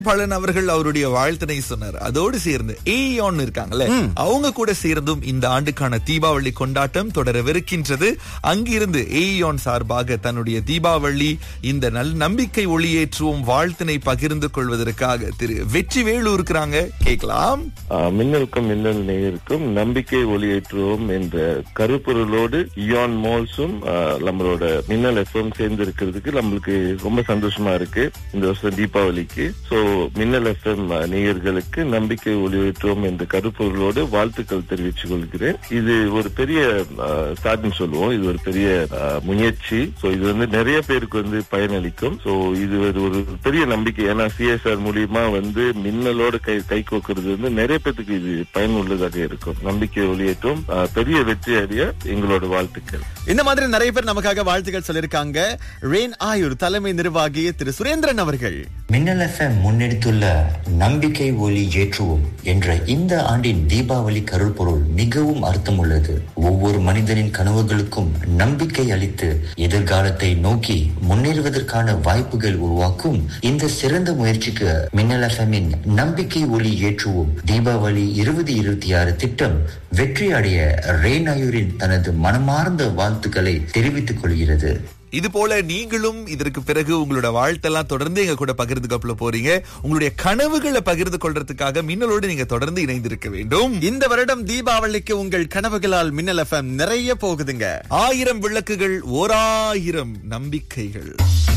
பலன் அவர்கள் அவருடைய வாழ்த்தினை சொன்னார் அதோடு சேர்ந்து ஏயான் இருக்காங்கல்ல அவங்க கூட சேர்ந்தும் இந்த ஆண்டுக்கான தீபாவளி கொண்டாட்டம் தொடரவிருக்கின்றது அங்கிருந்து ஏயான் சார்பாக தன்னுடைய தீபாவளி இந்த நல் நம்பிக்கை ஒளியேற்றுவோம் வாழ்த்தினை பகிர்ந்து கொள்வதற்காக திரு வெற்றி வேலு இருக்கிறாங்க கேட்கலாம் ஆஹ் மின்னலுக்கும் மின்னல் நேயருக்கும் நம்பிக்கை ஒளியேற்றுவோம் என்ற கருப்பொருளோடு இயான் மோல்ஸும் ஆஹ் நம்மளோட மின்னல் எஃப்எம் சேர்ந்து இருக்கிறதுக்கு நம்மளுக்கு ரொம்ப சந்தோஷமா இருக்கு இந்த வருஷம் தீபாவளிக்கு சோ மின்னல் எஃப்எம் நேயர்களுக்கு நம்பிக்கை ஒளியேற்றுவோம் என்ற கருப்பொருளோடு வாழ்த்துக்கள் தெரிவித்துக் கொள்கிறேன் இது ஒரு பெரிய ஸ்டார்ட்னு சொல்லுவோம் இது ஒரு பெரிய ஆஹ், முயற்சி சோ இது வந்து நிறைய பேருக்கு வந்து பயனளிக்கும் சோ இது ஒரு ஒரு பெரிய நம்பிக்கை ஏன்னா சிஎஸ்ஆர் மூலியமா வந்து மின்னலோட கை கை கோக்குறது வந்து நிறைய பேருக்கு இது பயனுள்ளதாக இருக்கும் நம்பிக்கை ஒளியேற்றும் ஆஹ், பெரிய வெற்றி அடைய எங்களோட வாழ்த்துக்கள் இந்த மாதிரி நிறைய பேர் நமக்காக வாழ்த்துக்கள் சொல்லிருக்காங்க ரேன் ஆயூர் தலைமை நிர்வாகி திரு சுரேந்திரன் அவர்கள் மின்னல் எஃப்எம் முன்னெடுத்துள்ள நம்பிக்கை ஒளி ஏற்றுவோம் என்ற இந்த ஆண்டின் தீபாவளி கருப்பொருள் மிகவும் அர்த்தமுள்ளது ஒவ்வொரு மனிதனின் கனவுகளுக்கும் நம்பிக்கை அளித்து எதிர்காலத்தை நோக்கி முன்னேறுவதற்கான வாய்ப்புகள் உருவாக்கும் இந்த சிறந்த முயற்சிக்கு மின்னல் எஃப்எம்மின் நம்பிக்கை ஒளி ஏற்றுவோம் தீபாவளி இருபது இருபத்தி ஆறு திட்டம் வெற்றி அடைய ரேனாயூரின் தனது மனமார்ந்த வாழ்த்துக்களை தெரிவித்துக் கொள்கிறது இது போல நீங்களும் இதற்கு பிறகு உங்களோட வாழ்த்தெல்லாம் தொடர்ந்து எங்க கூட பகிர்ந்து கொள்ள போறீங்க உங்களுடைய கனவுகளை பகிர்ந்து கொள்றதுக்காக மின்னலோடு நீங்க தொடர்ந்து இணைந்திருக்க வேண்டும் இந்த வருடம் தீபாவளிக்கு உங்கள் கனவுகளால் மின்னல் எஃப்எம் நிறைய போகுதுங்க ஆயிரம் விளக்குகள் ஓராயிரம் நம்பிக்கைகள்